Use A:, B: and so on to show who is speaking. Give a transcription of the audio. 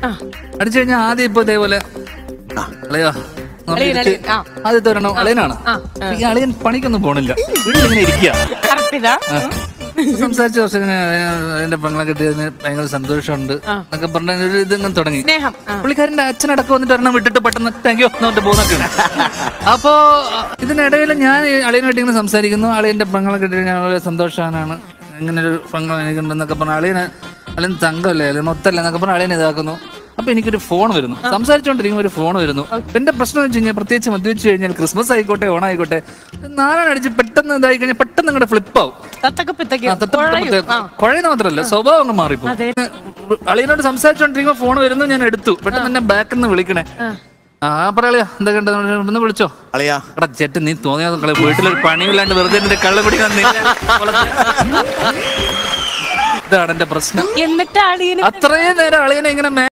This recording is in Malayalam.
A: അടിച്ചു കഴിഞ്ഞാൽ ആദ്യം ഇപ്പൊ ഇതേപോലെ അളയോ
B: അളിയൻ, അളിയൻ, ആ.
A: ആദ്യത്തെ ഒരെണ്ണം അളിയനാണ്
B: ആ,
A: ഈ അളിയൻ പണിക്കൊന്നും പോണില്ല വീട്ടിലിങ്ങനെ ഇരിക്കുക
B: കറക്റ്റ് ഇതാ
A: സംസാരിച്ച കുറച്ച് ഇങ്ങനെ എന്റെ പെങ്ങളെ കിട്ടിയതിന് ഭയങ്കര സന്തോഷമുണ്ട് എന്നൊക്കെ പറഞ്ഞ ഒരു ഇതിങ്ങനെ തുടങ്ങി
B: സ്നേഹം ആ.
A: പുള്ളിക്കാരന്റെ അച്ഛനടക്കം വന്നിട്ട് ഒരെണ്ണം വിട്ടിട്ട് പെട്ടെന്ന് താങ്ക് യു എന്നിട്ട് പോകുന്നൊക്കെയാണ് അപ്പോ ഇതിനിടയിൽ ഞാൻ ഈ അളിയനായിട്ട് ഇങ്ങനെ സംസാരിക്കുന്നു അളിയന്റെ പെങ്ങളെ കിട്ടിയ ഞാൻ വളരെ സന്തോഷവാനാണ് ഇങ്ങനെ ഒരു പെങ്ങൾ എനിക്കുണ്ടെന്നൊക്കെ പറഞ്ഞ അളിയന് അളിയൻ തങ്കമല്ലേ അല്ലെ മൊത്തമല്ലേ എന്നൊക്കെ പറഞ്ഞ അളിയൻ ഇതാക്കുന്നു അപ്പൊ എനിക്കൊരു ഫോൺ വരുന്നു സംസാരിച്ചുകൊണ്ടിരിക്കുമ്പോൾ ഒരു ഫോൺ വരുന്നു എന്റെ പ്രശ്നം എന്ന് വെച്ച് കഴിഞ്ഞാൽ പ്രത്യേകിച്ച് മദ്യപിച്ച് കഴിഞ്ഞാൽ ക്രിസ്മസ് ആയിക്കോട്ടെ ഓണായിക്കോട്ടെ നാലാണ് അടിച്ച് പെട്ടെന്ന് ഇതായി കഴിഞ്ഞാൽ പെട്ടെന്ന് നിങ്ങളുടെ ഫ്ലിപ്പ് ആവും
B: തത്തക്ക പിത്തക്ക
A: ആ, തത്ത മറ്റേ കുഴയുന്ന മാത്രല്ല സ്വഭാവം അങ്ങ് മാറിപ്പോ അളിയനോട് സംസാരിച്ചോണ്ടിരിക്കുമ്പോ ഫോൺ വരുന്നു ഞാൻ എടുത്തു പെട്ടെന്ന് എന്നെ ബാക്കിൽ നിന്ന് വിളിക്കണേ ആ പറയാ എന്തൊക്കെ ഉണ്ട്? ഒന്ന് വിളിച്ചോ
C: അളിയാ
A: എടാ ചേട്ടൻ നീ തോന്നിയാ കളി വീട്ടിലൊരു പണിയില്ലാണ്ട് വെറുതെ എന്റെ കള്ള പിടിക്കാൻ നീ ഇതാണ് എന്റെ പ്രശ്നം
B: എന്നിട്ട് അളിയന്
A: അത്രയും നേരം അളിയനെ ഇങ്ങനെ